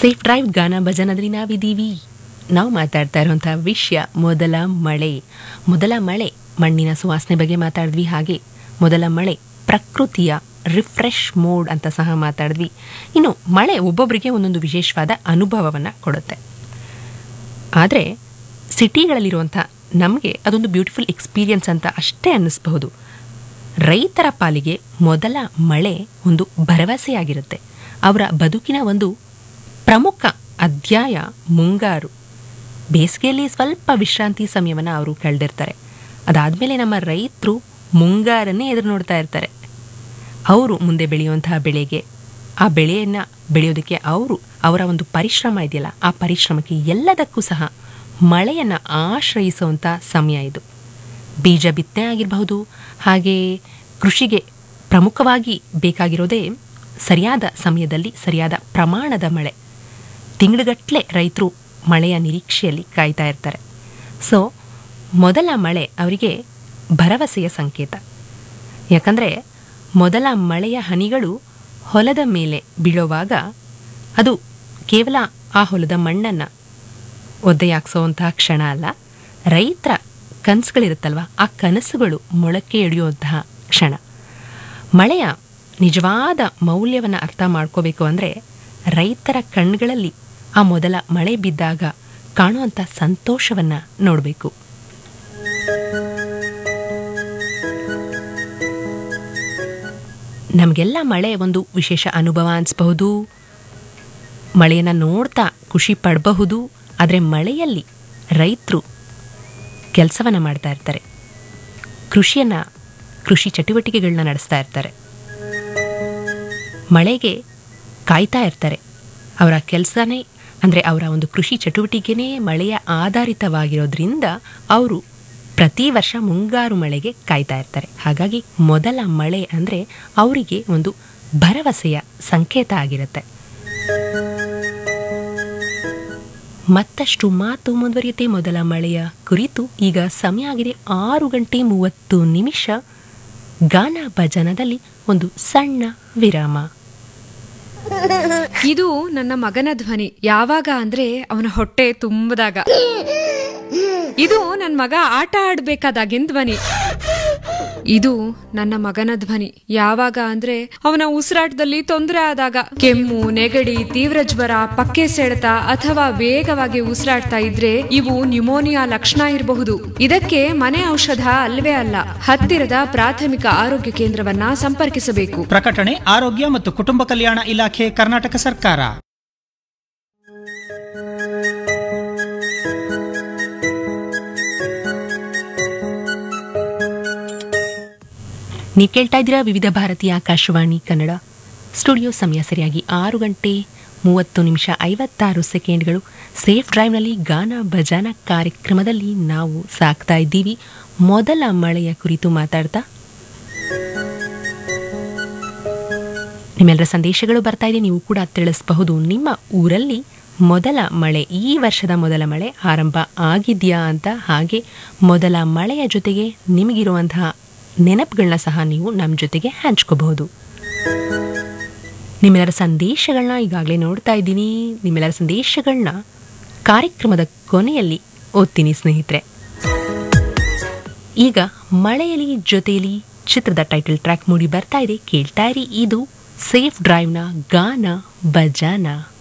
safe drive ಗಾನ ಭಜನದಲ್ಲಿ ನಾವಿದ್ದೀವಿ ನಾವು ಮಾತಾಡ್ತಾ ಇರುವಂಥ ವಿಷಯ ಮೊದಲ ಮಳೆ ಮೊದಲ ಮಳೆ ಮಣ್ಣಿನ ಸುವಾಸನೆ ಬಗ್ಗೆ ಮಾತಾಡಿದ್ವಿ ಹಾಗೆ ಮೊದಲ ಮಳೆ ಪ್ರಕೃತಿಯ ರಿಫ್ರೆಶ್ ಮೋಡ್ ಅಂತ ಸಹ ಮಾತಾಡಿದ್ವಿ ಇನ್ನು ಮಳೆ ಒಬ್ಬೊಬ್ಬರಿಗೆ ಒಂದೊಂದು ವಿಶೇಷವಾದ ಅನುಭವವನ್ನು ಕೊಡುತ್ತೆ ಆದರೆ ಸಿಟಿಗಳಲ್ಲಿರುವಂಥ ನಮಗೆ ಅದೊಂದು ಬ್ಯೂಟಿಫುಲ್ ಎಕ್ಸ್ಪೀರಿಯನ್ಸ್ ಅಂತ ಅಷ್ಟೇ ಅನ್ನಿಸ್ಬಹುದು ರೈತರ ಪಾಲಿಗೆ ಮೊದಲ ಮಳೆ ಒಂದು ಭರವಸೆಯಾಗಿರುತ್ತೆ ಅವರ ಬದುಕಿನ ಒಂದು ಪ್ರಮುಖ ಅಧ್ಯಾಯ ಮುಂಗಾರು ಬೇಸಿಗೆಯಲ್ಲಿ ಸ್ವಲ್ಪ ವಿಶ್ರಾಂತಿ ಸಮಯವನ್ನು ಅವರು ಕಳೆದಿರ್ತಾರೆ ಅದಾದಮೇಲೆ ನಮ್ಮ ರೈತರು ಮುಂಗಾರನ್ನೇ ಎದುರು ನೋಡ್ತಾ ಇರ್ತಾರೆ ಅವರು ಮುಂದೆ ಬೆಳೆಯುವಂತಹ ಬೆಳೆಗೆ ಆ ಬೆಳೆಯನ್ನು ಬೆಳೆಯೋದಕ್ಕೆ ಅವರು ಅವರ ಒಂದು ಪರಿಶ್ರಮ ಇದೆಯಲ್ಲ ಆ ಪರಿಶ್ರಮಕ್ಕೆ ಎಲ್ಲದಕ್ಕೂ ಸಹ ಮಳೆಯನ್ನು ಆಶ್ರಯಿಸುವಂಥ ಸಮಯ ಇದು ಬೀಜ ಬಿತ್ತನೆ ಆಗಿರಬಹುದು ಹಾಗೆ ಕೃಷಿಗೆ ಪ್ರಮುಖವಾಗಿ ಬೇಕಾಗಿರೋದೇ ಸರಿಯಾದ ಸಮಯದಲ್ಲಿ ಸರಿಯಾದ ಪ್ರಮಾಣದ ಮಳೆ ತಿಂಗಳುಗಟ್ಟಲೆ ರೈತರು ಮಳೆಯ ನಿರೀಕ್ಷೆಯಲ್ಲಿ ಕಾಯ್ತಾ ಇರ್ತಾರೆ ಸೊ ಮೊದಲ ಮಳೆ ಅವರಿಗೆ ಭರವಸೆಯ ಸಂಕೇತ ಯಾಕಂದರೆ ಮೊದಲ ಮಳೆಯ ಹನಿಗಳು ಹೊಲದ ಮೇಲೆ ಬೀಳುವಾಗ ಅದು ಕೇವಲ ಆ ಹೊಲದ ಮಣ್ಣನ್ನು ಒದ್ದೆಯಾಕ್ಸೋವಂತಹ ಕ್ಷಣ ಅಲ್ಲ ರೈತರ ಕನಸುಗಳಿರುತ್ತಲ್ವ ಆ ಕನಸುಗಳು ಮೊಳಕೆ ಎಳೆಯುವಂತಹ ಕ್ಷಣ ಮಳೆಯ ನಿಜವಾದ ಮೌಲ್ಯವನ್ನು ಅರ್ಥ ಮಾಡ್ಕೋಬೇಕು ಅಂದರೆ ರೈತರ ಕಣ್ಗಳಲ್ಲಿ ಆ ಮೊದಲ ಮಳೆ ಬಿದ್ದಾಗ ಕಾಣುವಂಥ ಸಂತೋಷವನ್ನು ನೋಡಬೇಕು ನಮಗೆಲ್ಲ ಮಳೆ ಒಂದು ವಿಶೇಷ ಅನುಭವ ಅನಿಸ್ಬಹುದು ಮಳೆಯನ್ನು ನೋಡ್ತಾ ಖುಷಿ ಪಡಬಹುದು ಆದರೆ ಮಳೆಯಲ್ಲಿ ರೈತರು ಕೆಲಸವನ್ನು ಮಾಡ್ತಾ ಇರ್ತಾರೆ ಕೃಷಿಯನ್ನು ಕೃಷಿ ಚಟುವಟಿಕೆಗಳನ್ನ ನಡೆಸ್ತಾ ಇರ್ತಾರೆ ಮಳೆಗೆ ಕಾಯ್ತಾ ಇರ್ತಾರೆ ಅವರ ಕೆಲಸನೇ ಅಂದರೆ ಅವರ ಒಂದು ಕೃಷಿ ಚಟುವಟಿಕೆನೇ ಮಳೆಯ ಆಧಾರಿತವಾಗಿರೋದ್ರಿಂದ ಅವರು ಪ್ರತಿ ವರ್ಷ ಮುಂಗಾರು ಮಳೆಗೆ ಕಾಯ್ತಾ ಇರ್ತಾರೆ ಹಾಗಾಗಿ ಮೊದಲ ಮಳೆ ಅಂದರೆ ಅವರಿಗೆ ಒಂದು ಭರವಸೆಯ ಸಂಕೇತ ಆಗಿರುತ್ತೆ ಮತ್ತಷ್ಟು ಮಾತು ಮುಂದುವರಿಯುತ್ತೆ ಮೊದಲ ಮಳೆಯ ಕುರಿತು ಈಗ ಸಮಯ ಆಗಿದೆ ಆರು ಗಂಟೆ ಮೂವತ್ತು ನಿಮಿಷ ಗಾನ ಭಜನದಲ್ಲಿ ಒಂದು ಸಣ್ಣ ವಿರಾಮ ಇದು ನನ್ನ ಮಗನ ಧ್ವನಿ ಯಾವಾಗ ಅಂದ್ರೆ ಅವನ ಹೊಟ್ಟೆ ತುಂಬದಾಗ ಇದು ನನ್ನ ಮಗ ಆಟ ಆಡ್ಬೇಕಾದಾಗಿನ ಧ್ವನಿ ಇದು ನನ್ನ ಮಗನ ಧ್ವನಿ ಯಾವಾಗ ಅಂದ್ರೆ ಅವನ ಉಸಿರಾಟದಲ್ಲಿ ತೊಂದರೆ ಆದಾಗ ಕೆಮ್ಮು ನೆಗಡಿ ತೀವ್ರ ಜ್ವರ ಪಕ್ಕೆ ಸೆಳೆತ ಅಥವಾ ವೇಗವಾಗಿ ಉಸಿರಾಡ್ತಾ ಇದ್ರೆ ಇವು ನ್ಯುಮೋನಿಯಾ ಲಕ್ಷಣ ಇರಬಹುದು ಇದಕ್ಕೆ ಮನೆ ಔಷಧ ಅಲ್ವೇ ಅಲ್ಲ ಹತ್ತಿರದ ಪ್ರಾಥಮಿಕ ಆರೋಗ್ಯ ಕೇಂದ್ರವನ್ನ ಸಂಪರ್ಕಿಸಬೇಕು ಪ್ರಕಟಣೆ ಆರೋಗ್ಯ ಮತ್ತು ಕುಟುಂಬ ಕಲ್ಯಾಣ ಇಲಾಖೆ ಕರ್ನಾಟಕ ಸರ್ಕಾರ ನೀವು ಕೇಳ್ತಾ ಇದ್ದೀರಾ ವಿವಿಧ ಭಾರತೀಯ ಆಕಾಶವಾಣಿ ಕನ್ನಡ ಸ್ಟುಡಿಯೋ ಸಮಯ ಸರಿಯಾಗಿ ಆರು ಗಂಟೆ ಮೂವತ್ತು ನಿಮಿಷ ಐವತ್ತಾರು ಸೆಕೆಂಡ್ಗಳು ಸೇಫ್ ಡ್ರೈವ್ನಲ್ಲಿ ಗಾನ ಭಜನ ಕಾರ್ಯಕ್ರಮದಲ್ಲಿ ನಾವು ಸಾಕ್ತಾ ಇದ್ದೀವಿ ಮೊದಲ ಮಳೆಯ ಕುರಿತು ಮಾತಾಡ್ತಾ ನಿಮ್ಮೆಲ್ಲರ ಸಂದೇಶಗಳು ಬರ್ತಾ ಇದೆ ನೀವು ಕೂಡ ತಿಳಿಸಬಹುದು ನಿಮ್ಮ ಊರಲ್ಲಿ ಮೊದಲ ಮಳೆ ಈ ವರ್ಷದ ಮೊದಲ ಮಳೆ ಆರಂಭ ಆಗಿದೆಯಾ ಅಂತ ಹಾಗೆ ಮೊದಲ ಮಳೆಯ ಜೊತೆಗೆ ನಿಮಗಿರುವಂತಹ ನೆನಪುಗಳನ್ನ ಸಹ ನೀವು ನಮ್ಮ ಜೊತೆಗೆ ಹಂಚ್ಕೋಬಹುದು ನಿಮ್ಮೆಲ್ಲರ ಸಂದೇಶಗಳನ್ನ ಈಗಾಗಲೇ ನೋಡ್ತಾ ಇದ್ದೀನಿ ನಿಮ್ಮೆಲ್ಲರ ಸಂದೇಶಗಳನ್ನ ಕಾರ್ಯಕ್ರಮದ ಕೊನೆಯಲ್ಲಿ ಓದ್ತೀನಿ ಸ್ನೇಹಿತರೆ ಈಗ ಮಳೆಯಲ್ಲಿ ಜೊತೆಯಲ್ಲಿ ಚಿತ್ರದ ಟೈಟಲ್ ಟ್ರ್ಯಾಕ್ ಮೂಡಿ ಬರ್ತಾ ಇದೆ ಕೇಳ್ತಾ ಇರಿ ಇದು ಸೇಫ್ ಡ್ರೈವ್ನ ಗಾನ ಭಜಾನ